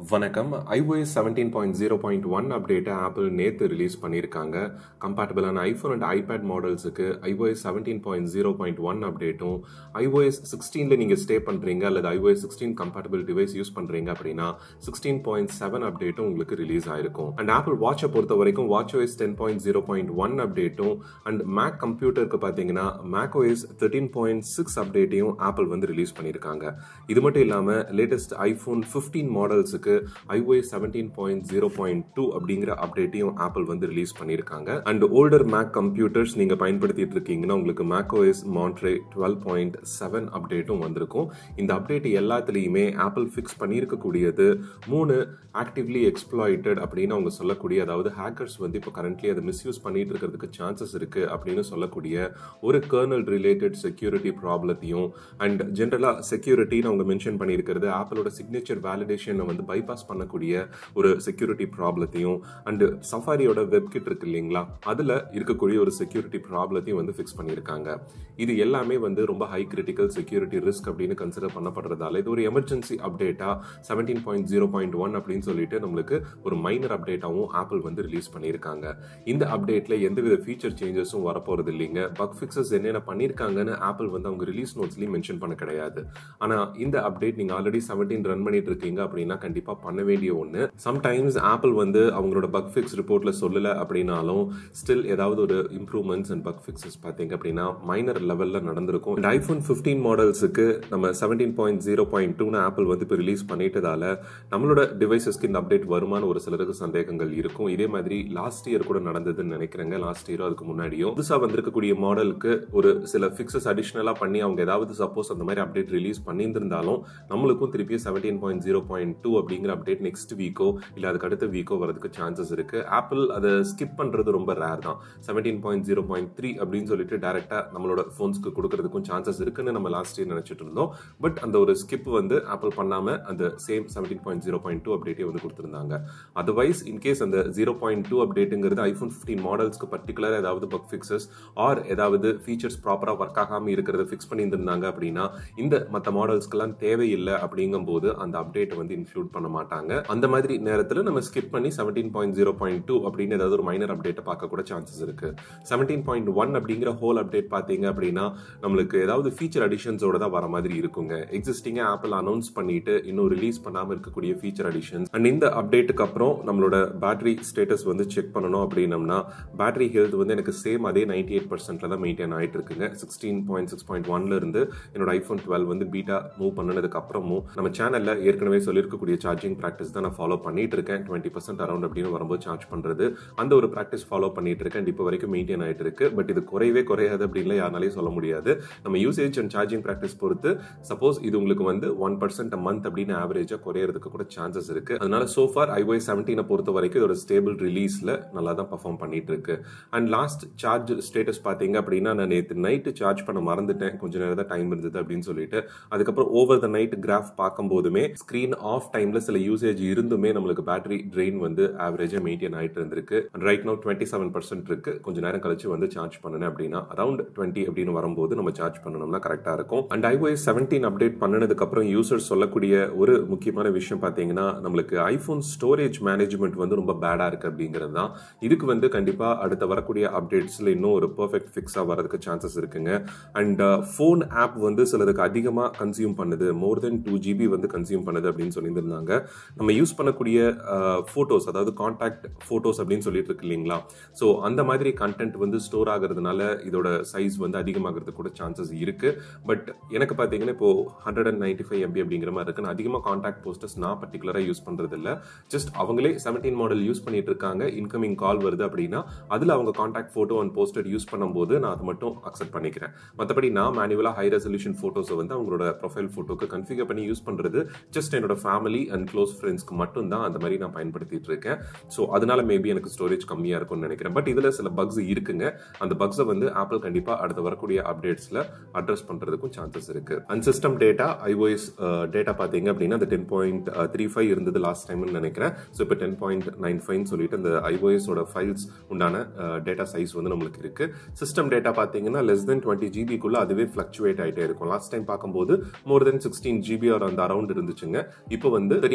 வணக்கம் iOS seventeen point zero point one அப்டேட்டை Apple நேற்று ரிலீஸ் பண்ணியிருக்காங்க கம்பேட்டபிளான ஐஃபோன் அண்ட் ஐபேட் மாடல்ஸுக்கு iOS seventeen point zero point one அப்டேட்டும் iOS சிக்ஸ்டீனில் நீங்கள் ஸ்டே பண்ணுறீங்க அல்லது iOS sixteen compatible device use பண்ணுறீங்க அப்படின்னா சிக்ஸ்டீன் பாயிண்ட் செவன் அப்டேட்டும் உங்களுக்கு ரிலீஸ் ஆயிருக்கும் அண்ட் ஆப்பிள் வாட்சை பொறுத்த வரைக்கும் watchOS ten point zero point one அப்டேட்டும் அண்ட் மேக் கம்ப்யூட்டருக்கு பார்த்தீங்கன்னா macOS thirteen point six அப்டேட்டையும் ஆப்பிள் வந்து ரிலீஸ் பண்ணியிருக்காங்க இது மட்டும் இல்லாமல் லேட்டஸ்ட் ஐஃபோன் ஃபிஃப்டீன் மாடல்ஸுக்கு iOS seventeen point zero point two அப்படிங்கிற அப்டேட்டையும் ஆப்பிள் வந்து ரிலீஸ் பண்ணியிருக்காங்க அண்ட் ஓல்டர் மேக் கம்ப்யூட்டர்ஸ் நீங்கள் பயன்படுத்திட்டு இருக்கீங்கன்னா உங்களுக்கு macOS Monterey twelve point seven அப்டேட்டும் வந்திருக்கும் இந்த அப்டேட் எல்லாத்துலேயுமே ஆப்பிள் ஃபிக்ஸ் பண்ணியிருக்கக்கூடியது மூணு ஆக்டிவ்லி எக்ஸ்ப்ளாய்டட் அப்படின்னு அவங்க சொல்லக்கூடிய அதாவது ஹேக்கர்ஸ் வந்து இப்போ கரண்ட்லி அதை மிஸ்யூஸ் பண்ணிட்டு இருக்கிறதுக்கு சான்சஸ் இருக்கு அப்படின்னு சொல்லக்கூடிய ஒரு கர்னல் ரிலேட்டட் செக்யூரிட்டி ப்ராப்ளத்தையும் அண்ட் ஜென்ரலாக செக்யூரிட்டின்னு அவங்க மென்ஷன் பண்ணியிருக்கிறது ஆப்பிளோட சிக்னேச்சர் வேலிடேஷனை வந்து பைபாஸ் பண்ணக்கூடிய ஒரு செக்யூரிட்டி ப்ராப்ளத்தையும் அண்ட் சஃபாரியோட வெப்கிட் இருக்கு இல்லைங்களா அதில் இருக்கக்கூடிய ஒரு செக்யூரிட்டி ப்ராப்ளத்தையும் வந்து ஃபிக்ஸ் பண்ணியிருக்காங்க இது எல்லாமே வந்து ரொம்ப ஹை கிரிட்டிக்கல் செக்யூரிட்டி ரிஸ்க் அப்படின்னு கன்சிடர் பண்ணப்படுறதால இது ஒரு எமர்ஜென்சி அப்டேட்டா seventeen point zero point one அப்படின்னு சொல்லிட்டு நம்மளுக்கு ஒரு மைனர் அப்டேட்டாகவும் ஆப்பிள் வந்து ரிலீஸ் பண்ணியிருக்காங்க இந்த அப்டேட்ல எந்தவித ஃபீச்சர் சேஞ்சஸும் வரப்போறது இல்லைங்க பக் ஃபிக்ஸஸ் என்னென்ன பண்ணியிருக்காங்கன்னு ஆப்பிள் வந்து அவங்க ரிலீஸ் நோட்ஸ்லையும் மென்ஷன் பண்ண கிடையாது ஆனா இந்த அப்டேட் நீங்க ஆல்ரெடி செவன்டீன் ரன் பண்ணிட்டு இருக்கீங்க அப்படின்னா கண்டிப்பா பண்ண வேண்டிய ஒன்று சம்டைம்ஸ் ஆப்பிள் வந்து அவங்களோட பக் ஃபிக்ஸ் ரிப்போர்ட்ல சொல்லல அப்படின்னாலும் ஸ்டில் ஏதாவது ஒரு இம்ப்ரூவ்மெண்ட்ஸ் அண்ட் பக் ஃபிக்ஸஸ் பார்த்தீங்க அப்படின்னா மைனர் லெவல்ல நடந்திருக்கும் அண்ட் ஐஃபோன் ஃபிஃப்டீன் மாடல்ஸுக்கு நம்ம செவன்டீன் பாயிண்ட் ஜீரோ பாயிண்ட் டூன்னு ஆப்பிள் வந்து இப்போ ரிலீஸ் பண்ணிட்டதால நம்மளோட டிவைசஸ்க்கு இந்த அப்டேட் வருமானு ஒரு சிலருக்கு சந்தேகங்கள் இருக்கும் இதே மாதிரி லாஸ்ட் இயர் கூட நடந்ததுன்னு நினைக்கிறேங்க லாஸ்ட் இயரோ அதுக்கு முன்னாடியும் புதுசாக வந்திருக்கக்கூடிய மாடலுக்கு ஒரு சில ஃபிக்ஸஸ் அடிஷ்னலாக பண்ணி அவங்க ஏதாவது சப்போஸ் அந்த மாதிரி அப்டேட் ரிலீஸ் பண்ணியிருந்தாலும் நம்மளுக்கும் திருப்பி seventeen point zero point two அப்படிங்கிற அப்டேட் நெக்ஸ்ட் வீக்கோ இல்லை அதுக்கு அடுத்த வீக்கோ வரதுக்கு சான்சஸ் இருக்கு ஆப்பிள் அதை ஸ்கிப் பண்றது ரொம்ப ரேர் தான் seventeen point zero point three அப்படின்னு சொல்லிட்டு டேரக்டா நம்மளோட ஃபோன்ஸ்க்கு கொடுக்கறதுக்கும் சான்சஸ் இருக்குன்னு நம்ம லாஸ்ட் இயர் நினைச்சிட்டு இருந்தோம் பட் அந்த ஒரு ஸ்கிப் வந்து ஆப்பிள் பண்ணாம அந்த same seventeen point zero point two அப்டேட்டே வந்து கொடுத்துருந்தாங்க அதர்வைஸ் இன்கேஸ் அந்த ஜீரோ பாயிண்ட் டூ அப்டேட்டுங்கிறது ஐஃபோன் ஃபிஃப்டீன் மாடல்ஸ்க்கு பர்டிகுலர் ஏதாவது பக் ஃபிக்ஸஸ் ஆர் ஏதாவது ஃபீச்சர்ஸ் ப்ராப்பராக ஒர்க் ஆகாமல் இருக்கிறத ஃபிக்ஸ் பண்ணியிருந்தாங்க அப்படின்னா இந்த மற்ற மாடல்ஸ்க்கெல்லாம் தேவையில்லை அப்படிங்கும்போது அந்த அப்டேட் வந்து இன்க்ளூட் பண்ண மாட்டாங்க அந்த மாதிரி நேரத்தில் நம்ம ஸ்கிப் பண்ணி seventeen point zero point two அப்படின்னு ஏதாவது ஒரு மைனர் அப்டேட்டை பார்க்க கூட சான்சஸ் இருக்கு செவன்டீன் பாயிண்ட் ஒன் அப்படிங்கிற ஹோல் அப்டேட் பார்த்தீங்க அப்படின்னா நம்மளுக்கு ஏதாவது ஃபீச்சர் அடிஷன்ஸோட தான் வர மாதிரி இருக்குங்க எக்ஸிஸ்டிங்காக ஆப்பிள் அனௌன்ஸ் பண்ணிட்டு இன்னும் ரிலீஸ் பண்ணாமல் இருக்கக்கூடிய ஃபீச்சர் அடிஷன்ஸ் அண்ட் இந்த அப்டேட்டுக்கு அப்புறம் நம்மளோட பேட்டரி ஸ்டேட்டஸ் வந்து செக் பண்ணணும் அப்படின்னம்னா பேட்டரி ஹெல்த் வந்து எனக்கு சேம் அதே நைன்டி எயிட் பர்சன்ட்ல தான் மெயின்டைன் ஆயிட்டு இருக்குங்க சிக்ஸ்டீன் பாயிண்ட் சிக்ஸ் பாயிண்ட் ஒன்ல இருந்து என்னோட ஐஃபோன் டுவெல் வந்து பீட்டா மூவ் பண்ணதுக்கு அப்புறமும் நம்ம சேனல்ல ஏற்கனவே சொல்லியிருக்கக்கூடிய சார்ஜிங் ப்ராக்டிஸ் தான் நான் ஃபாலோ பண்ணிட்டு இருக்கேன் டுவெண்ட்டி பர்சன்ட் அரௌண்ட் அப்படின்னு வரும்போது சார்ஜ் பண்றது அந்த ஒரு ப்ராக்டிஸ் ஃபாலோ பண்ணிட்டு இருக்கேன் இப்போ வரைக்கும் மெயின்டைன் ஆயிட்டு இருக்கு பட் இது குறையவே குறையாது அப்படின்னு யாருனாலையும் சொல்ல முடியாது நம்ம யூசேஜ் அண்ட் சார்ஜிங் ப்ராக்டிஸ் பொறுத்து சப்போஸ் இது உங்களுக்கு வந்து ஒன் பர்சன்ட் மந்த் அப்படின்னு ஆவரேஜா குறையறதுக்கு கூட சான்சஸ் இருக்கு அதனால சோஃபார் ஐஒய் செவன்டீனை பொறுத்த வரைக்கும் இதோட ஸ்டேபிள் ரிலீஸ்ல நல்லா தான் பர்ஃபார்ம் பண்ணிட்டு இருக்கு அண்ட் லாஸ்ட் சார்ஜ் ஸ்டேட்டஸ் பாத்தீங்க அப்படின்னா நான் நேற்று நைட்டு சார்ஜ் பண்ண மறந்துட்டேன் கொஞ்ச நேரம் தான் டைம் இருந்தது அப்படின்னு சொல்லிட்டு அதுக்கப்புறம் ஓவர் த நைட் கிராஃப் பார்க்கும்போதுமே ஸ்கிரீன் ஆஃப் டைம்ல சில யூசேஜ் இருந்துமே நம்மளுக்கு பேட்டரி ட்ரெயின் வந்து ஆவரேஜா மெயின்டைன் ஆயிட்டு இருந்திருக்கு right no twenty seven percent இருக்கு கொஞ்ச நேரம் கழிச்சு வந்து சார்ஜ் பண்ணணும் அப்படின்னா அரௌண்ட் டுவெண்ட்டி அப்படின்னு வரும்போது நம்ம சார்ஜ் பண்ணணும்னா கரெக்டா இருக்கும் அண்ட் ஐஓஎஸ் செவன்டீன் அப்டேட் பண்ணதுக்கு அப்புறம் யூசர்ஸ் சொல்லக்கூடிய ஒரு முக்கியமான விஷயம் பார்த்தீங்கன்னா நம்மளுக்கு ஐபோன் ஸ்டோரேஜ் மேனேஜ்மெண்ட் வந்து ரொம்ப பேடா இருக்கு அப்படிங்கிறது தான் இதுக்கு வந்து கண்டிப்பா அடுத்த வரக்கூடிய அப்டேட்ஸ்ல இன்னும் ஒரு பெர்ஃபெக்ட் ஃபிக்ஸா வரதுக்கு சான்சஸ் இருக்குங்க அண்ட் ஃபோன் ஆப் வந்து சிலருக்கு அதிகமாக கன்சியூம் பண்ணுது மோர் தென் டூ ஜிபி வந்து கன்சியூம் பண்ணுது அப்படின்னு சொல்லியிருந்தாங்க நம்ம யூஸ் பண்ணக்கூடிய ஃபோட்டோஸ் அதாவது கான்டாக்ட் ஃபோட்டோஸ் அப்படின்னு சொல்லிட்டு இருக்கு இல்லைங்களா ஸோ அந்த மாதிரி கண்டென்ட் வந்து ஸ்டோர் ஆகிறதுனால இதோட சைஸ் வந்து அதிகமாகிறது கூட சான்சஸ் இருக்கு பட் எனக்கு பார்த்தீங்கன்னா இப்போ hundred and ninety five MB அப்படிங்கிற மாதிரி இருக்கு நான் அதிகமாக கான்டாக்ட் போஸ்டர்ஸ் நான் பர்டிகுலராக யூஸ் பண்றது இல்லை ஜஸ்ட் அவங்களே செவன்டீன் மாடல் யூஸ் பண்ணிட்டு இருக்காங்க இன்கமிங் கால் வருது அப்படின்னா அதில் அவங்க contact photo and poster use பண்ணும்போது நான் அதை மட்டும் அக்செப்ட் பண்ணிக்கிறேன் மற்றபடி நான் மேனுவலாக ஹை ரெசல்யூஷன் ஃபோட்டோஸை வந்து அவங்களோட ப்ரொஃபைல் ஃபோட்டோக்கு கன்ஃபிகர் பண்ணி யூஸ் பண்ணுறது ஜஸ்ட் என்னோட ஃபேமிலி அண்ட் க்ளோஸ் ஃப்ரெண்ட்ஸ்க்கு மட்டும் தான் அந்த மாதிரி நான் பயன்படுத்திட்டு இருக்கேன் ஸோ அதனால மேபி எனக்கு ஸ்டோரேஜ் கம்மியாக இருக்கும்னு நினைக்கிறேன் பட் இதில் சில பக்ஸ் இருக்குங்க அந்த பக்ஸை வந்து ஆப்பிள் கண்டிப்பாக அடுத்து வரக்கூடிய அப்டேட்ஸில் அட்ரஸ் பண்ணுறதுக்கும் சான்சஸ் இருக்கு and system data iOS data பார்த்தீங்க அப்படின்னா அந்த டென் பாயிண்ட் த்ரீ ஃபைவ் இருந்தது லாஸ்ட் டைம்னு நினைக்கிறேன் ஸோ இப்போ டென் பாயிண்ட் நைன் ஃபைவ்னு சொல்லிட்டு அந்த ஐஓஎஸோட ஃபைல்ஸ் உண்டான டேட்டா சைஸ் வந்து நம்மளுக்கு இருக்கு சிஸ்டம் டேட்டா பார்த்தீங்கன்னா லெஸ் தென் டுவெண்ட்டி ஜிபிக்குள்ள அதுவே ஃபிளக்சுவேட் ஆகிட்டே இருக்கும் லாஸ்ட் டைம் பார்க்கும்போது more than sixteen GB or அந்த அரௌண்ட் இருந்துச்சுங்க இப்போ வந்து thirty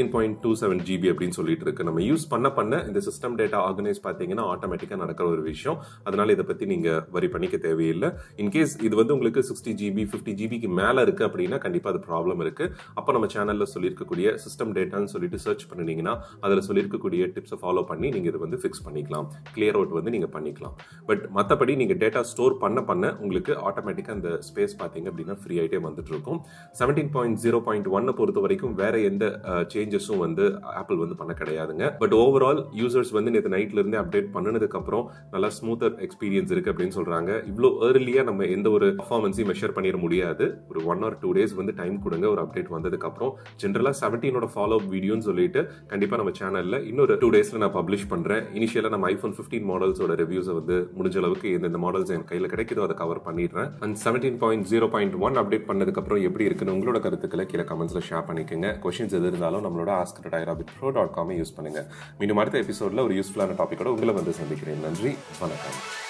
seventeen point two seven GB அப்படின்னு சொல்லிட்டு இருக்கு நம்ம யூஸ் பண்ண பண்ண இந்த சிஸ்டம் டேட்டா ஆர்கனைஸ் பார்த்தீங்கன்னா ஆட்டோமேட்டிக்காக நடக்கிற ஒரு விஷயம் அதனால இதை பற்றி நீங்கள் வரி பண்ணிக்க தேவையில்லை இன்கேஸ் இது வந்து உங்களுக்கு சிக்ஸ்டி ஜிபி ஃபிஃப்டி ஜிபிக்கு மேலே இருக்கு அப்படின்னா கண்டிப்பாக அது ப்ராப்ளம் இருக்கு அப்போ நம்ம சேனலில் சொல்லியிருக்கக்கூடிய சிஸ்டம் டேட்டான்னு சொல்லிட்டு சர்ச் பண்ணினீங்கன்னா அதில் சொல்லியிருக்கக்கூடிய டிப்ஸை ஃபாலோ பண்ணி நீங்கள் இதை வந்து ஃபிக்ஸ் பண்ணிக்கலாம் கிளியர் அவுட் வந்து நீங்கள் பண்ணிக்கலாம் பட் மற்றபடி நீங்கள் டேட்டா ஸ்டோர் பண்ண பண்ண உங்களுக்கு ஆட்டோமேட்டிக்காக அந்த ஸ்பேஸ் பார்த்தீங்க அப்படின்னா ஃப்ரீ ஆகிட்டே வந்துட்டு இருக்கும் செவன்டீன் பாயிண்ட் ஜீரோ பாயிண்ட் ஒன்னை பொறுத்த வரைக்கும் வேற எந்த சேஞ்சஸும் வந்து ஆப்பிள் வந்து பண்ண கிடையாதுங்க பட் ஓவரால் யூசர்ஸ் வந்து நேற்று நைட்ல இருந்தே அப்டேட் பண்ணனதுக்கு அப்புறம் நல்லா ஸ்மூத்தர் எக்ஸ்பீரியன்ஸ் இருக்கு அப்படின்னு சொல்றாங்க இவ்வளோ ஏர்லியா நம்ம எந்த ஒரு பர்ஃபார்மன்ஸையும் மெஷர் பண்ணிட முடியாது ஒரு ஒன் ஆர் டூ டேஸ் வந்து டைம் கொடுங்க ஒரு அப்டேட் வந்ததுக்கு அப்புறம் ஜென்ரலா செவன்டீனோட ஃபாலோ வீடியோன்னு சொல்லிட்டு கண்டிப்பா நம்ம சேனல்ல இன்னொரு டூ டேஸ்ல நான் பப்ளிஷ் பண்றேன் இனிஷியலா நம்ம ஐஃபோன் ஃபிஃப்டீன் மாடல்ஸோட ரிவ்யூஸை வந்து முடிஞ்ச அளவுக்கு எந்தெந்த மாடல்ஸ் என் கையில் கிடைக்குதோ அதை கவர் பண்ணிடுறேன் and seventeen point zero point one update பண்ணதுக்கு அப்புறம் எப்படி இருக்குன்னு உங்களோட கருத்துக்களை கீழே கமெண்ட்ஸ்ல ஷேர் பண்ணிக்கோங்க கொஸ்டின்ஸ் எது இருந்தாலும் நம்மளோட ஆஸ்க் டைராபிட் ப்ரோ டாட் காமை யூஸ் பண்ணுங்க மீண்டும் அடுத்த எபிசோட்ல ஒரு யூஸ்ஃபுல்லான டாப்பிக்கோட உங்களை வந்து சந்திக்கிறேன் நன்றி வணக்கம்